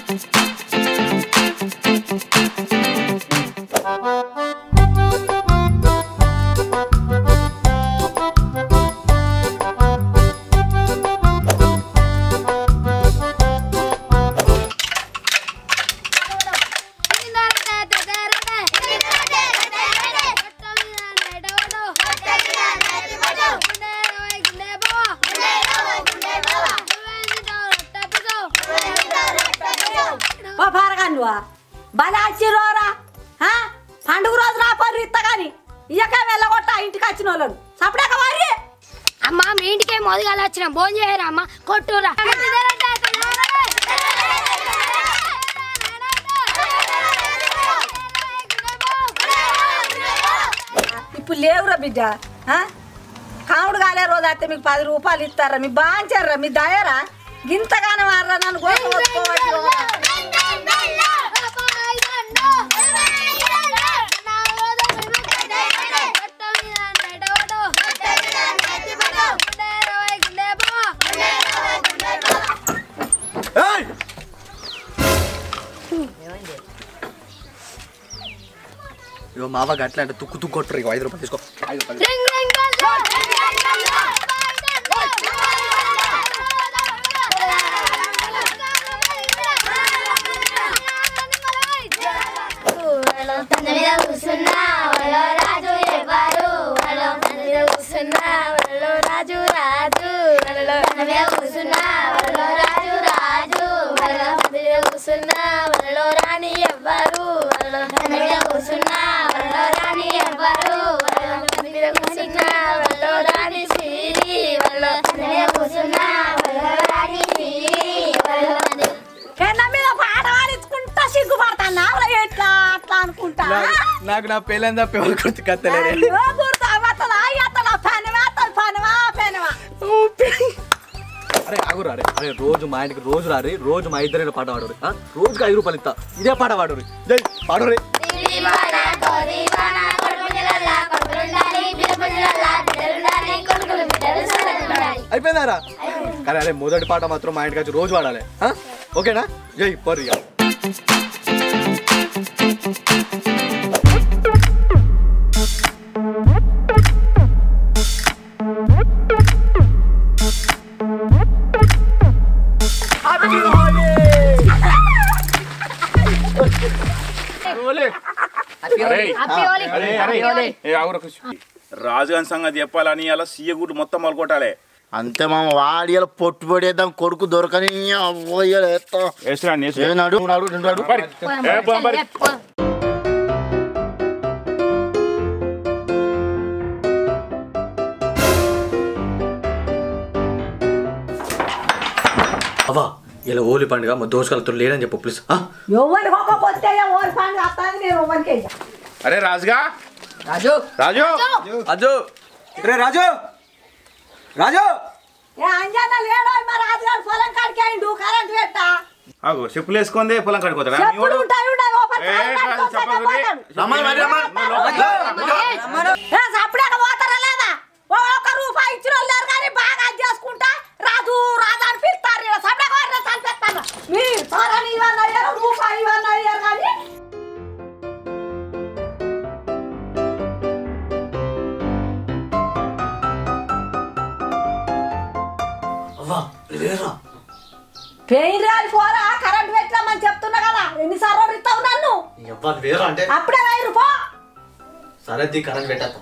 ఓ పారగానువా భలే వచ్చిరోరా ఆ? పండుగ రోజు రా పర్రు ఇత్త కానీ ఇయ్యక వెళ్ళగొట్ట ఇంటికి వచ్చిన వాళ్ళను సపడాక వర్రి అమ్మ మీ ఇంటికే మొదగాలి వచ్చిన భోజనం చేయరా అమ్మ కొట్టురా ఇప్పుడు లేవురా బిడ్డ ఆ? కాముడు కాలే రోజు అయితే మీకు పది రూపాయలు ఇస్తారా మీ బాంచారా మీ దయరా గింతగానే వాడరా నన్ను గోసుకోవచ్చు ఏయ్! ఇగో మావ గట్ల అంటే తుక్కు తుక్కు కొట్టరు ఇగో ఐదు రూపాయలు తీసుకో ఐదు రూపాయలు మీద కూర్చున్నా వాళ్ళ రాజు ఎవరు వాళ్ళ మీద కూర్చున్నా వాళ్ళ రాజు రాజు వాళ్ళ మీద కూర్చున్నా వాళ్ళ రాజు రాజు వాళ్ళ మీద కూర్చున్నా వాళ్ళ రాణి ఎవ్వరు వాళ్ళ మీద కూర్చున్నా వాళ్ళ రాణి ఎవ్వరు వాళ్ళ మీద కూర్చున్నా వాళ్ళ రాణి సిరి వాళ్ళ మీద కూర్చున్నా వాళ్ళ రాణి సిరి వాళ్ళ పెన్న మీద పాట పాడించుకుంటా సిగ్గుపడతాను అలా ఎట్లా అట్లా అనుకుంటా నాకు- నాకు నా పెళ్ళని తప్ప ఎవరు గుర్తు కత్తలేరే అయ్యో, గుర్తు అవతలా, ఇవతలా, పనివా, అతలా, పనివా, పనివా. అరే ఆగురు అరే అరే రోజు మా ఇంటికి రోజు రారి రోజు మా ఇద్దరు పాట పాడరు రోజుకి ఐదు రూపాయలు ఇస్తా ఇదే పాట పాడరు జై పాడరు దివానా గోదివానా కొడుకులల్లా కొడుకులుండాలి బిడ్డపుల్లల్లా బిడ్డలుండాలి కొడుకులు బిడ్డలు సరళుండాలి అయిపోయిందారా కానీ అరే మొదటి పాట మాత్రం మా ఇంటికి వచ్చి రోజు పాడాలి ఆ? ఓకేనా జై పర్రు ఇక రాజుగాని సంగతి చెప్పాలని అలా సీయ గుడ్డు మొత్తం మొలకొట్టాలి అంతే మామ వాడి ఇలా పొట్టు పడేద్దాం కొడుకు దొరకని పోయాలి వేస్తున్నా ఏనాడు నాడు రెండు నాడు అవ్వా ఇలా ఓలి పండుగ మా దోషకాలతో లేదని చెప్పు ప్లీజ్ ఎవరికి ఒక పొత్తే ఓరి పండుగ వస్తుంది నేను ఎవరికి వెయ్య. అరే రాజుగా రాజు రాజు రాజు రే రాజు రాజు ఏ అంజన్న లేడో మా రాజుగారు పొలం కాడికి అయిండు కరెంట్ పెట్ట ఆగు చెప్పులు వేసుకుందే పొలం కడుకోతారా చెప్పులు ఉంటాయి ఉండవు ఓ పది ఏ, కాయలు కాదు, కట్టుకొని చెప్పకు రే. పోతాడు. రమ్మని మరి రమ్మని. ఏ, సప్పుడేక పోతారా లేదా ఓ ఒక్క రూపాయి ఇచ్చిన వాళ్ళు లేరు కానీ బాగా అది చేసుకుంటా రాజు రాజు అని పిలుస్తారు ఈడ. సప్పుడేక వాడిని చంపేస్తాను మీ సోరని ఇవన్నీ అయ్యారు రూపాయి ఇవన్నీ అయ్యారు కానీ అవ్వా లేరా పెయిన్ రాలి పోరా కరెంట్ పెట్టామని చెప్తున్నా కదా ఎన్నిసార్లు ఇస్తావు నన్ను ఎవ్వరు వేరా అంటే అప్పుడే వైరు పో సరే తీ కరెంట్ పెట్టేద్దాం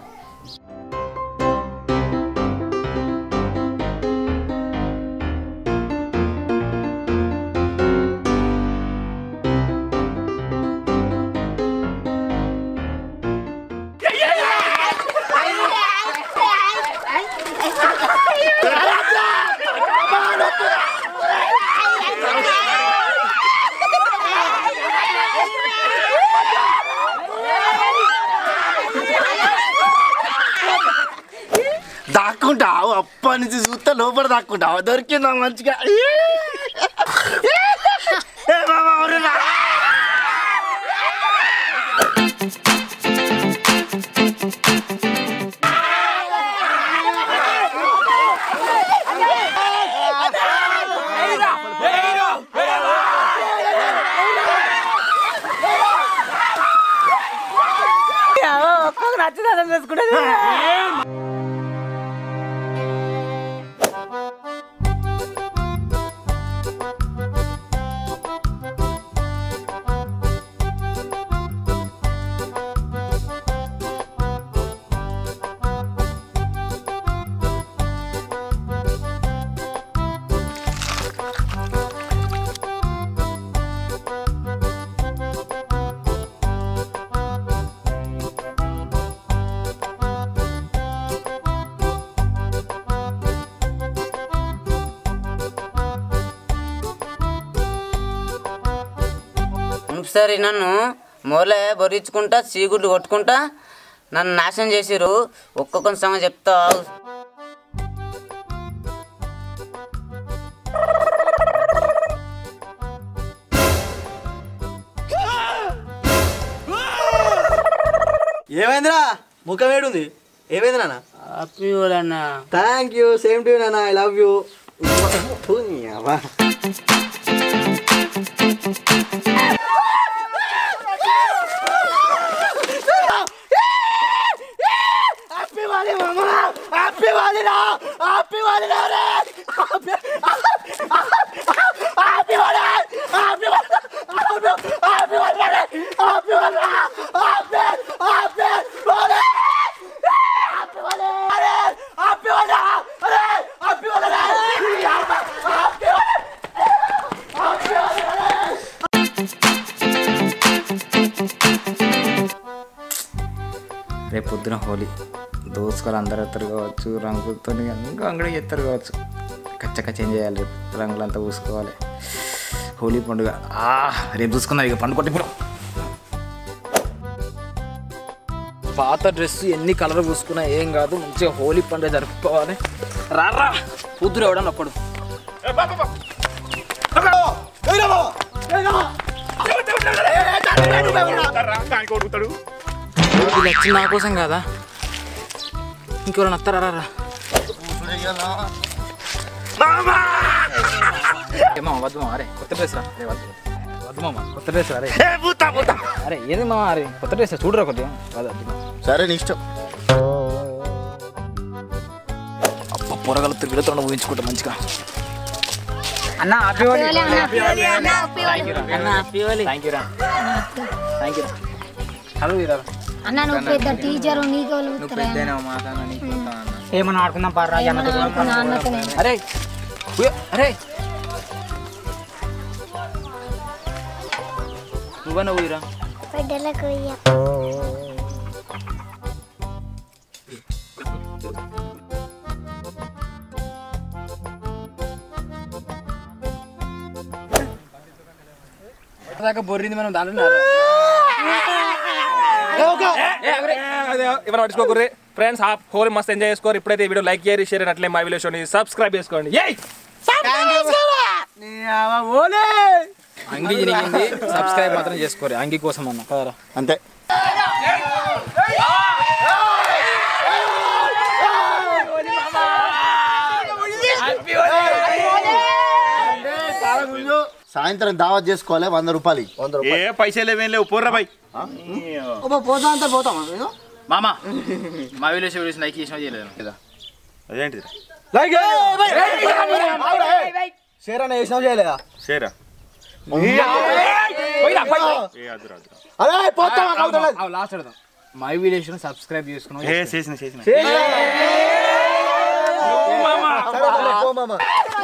దాక్కుంటావు అప్పటి నుంచి చూస్తే లోపల దాక్కుంటావు దొరికిందా మంచిగా ఏ మామ, ఎవరు రా? సచ్చిదానం వేసుకుంటే సరే నన్ను మూలే బొరించుకుంటా చీగుడ్లు కొట్టుకుంటా నన్ను నాశనం చేసిరు ఒక్కొక్క సంగతి చెప్తా ఏమైందిరా ముఖం ఏడుంది ఏమైంది నాన్న హ్యాపీ వాళ్ళన్నా థ్యాంక్ యూ సేమ్ టు నాన్న ఐ లవ్ యూ రేపు పొద్దున హోలీ దోసుకొని అందరు వస్తారు కావచ్చు రంగులతో ఇంకా అంగడి చేస్తారు కావచ్చు కచ్చ కచ్చ చేయాలి రేపు రంగులంతా పూసుకోవాలి హోలీ పండుగ ఆ రేపు చూసుకుందాం ఇక పండుగ ఇప్పుడు పాత డ్రెస్ ఎన్ని కలర్ పూసుకున్నా ఏం కాదు మంచిగా హోలీ పండుగ జరుపుకోవాలి రారా కూతురు ఎవడన్నా ఒక్కడు వీళ్ళు వచ్చింది నా కోసం కాదా ఇంకెవరైనా వస్తారా రా ఏమో వద్దు మామ అరే కొత్త డ్రెస్ రా అరే వద్దు వద్దు మామ కొత్త డ్రెస్ అరే అరే ఏంది మామ అరే కొత్త డ్రెస్ చూడరా కొద్దిగా వద్దు వద్దు మామ. సరే నీ ఇష్టం అబ్బా పొరగలు తిరుగుతున్న ఊహించుకుంటా మంచిగా అన్న హ్యాపీ హోలీ అన్న హ్యాపీ వాళ్ళు థ్యాంక్ యూ రా థ్యాంక్ యూ రా హలో ఇరా అన్న నువ్వు పెద్ద టీచర్ నీకు వాళ్ళు నువ్వు పెద్దయినా మాట్లాడినా నీకు కొత్త అన్న. ఏమన్నా ఆడుకుందాం పారా నాన్నతోనే అరే ఉయ్య, అరే నువ్వన్నా ఊయిరా పెద్దలకు దాకా బొర్రింది మనం దాంట్లో ఎవరు పట్టించుకోకూరి ఫ్రెండ్స్ ఆ హోల్ మస్త్ ఎంజాయ్ చేసుకోరు ఇప్పుడైతే ఈ వీడియో లైక్ చేయరు షేర్ అట్లే మా వీడియో షోని సబ్స్క్రైబ్ చేసుకోండి ఏయ్ అంగి జరిగింది సబ్స్క్రైబ్ మాత్రం చేసుకోరు అంగి కోసం అన్న కదరా అంతే సాయంత్రం దావత్ చేసుకోవాలి వంద రూపాయలు ఇయ్యి. వంద ఏ పైసలు ఏమేం లేవు పోర్రా బై పోతా అంతా పోతామా నేను మామా మా వీడియోస్ వీడియోస్ లైక్ చేసినా చేయలేదు కదా అదేంటిది లైక్ షేర్ అన్న వేసినావు చేయలేదా సేరా పోయిరా, పోయి. ఏ అదురా అదురా అరే పోతామా కౌతలేదు లాస్ట్ అడదాం మై వీడియోస్ సబ్స్క్రైబ్ చేసుకున్నాం ఏ చేసిన చేసిన సరే సరే పో మామ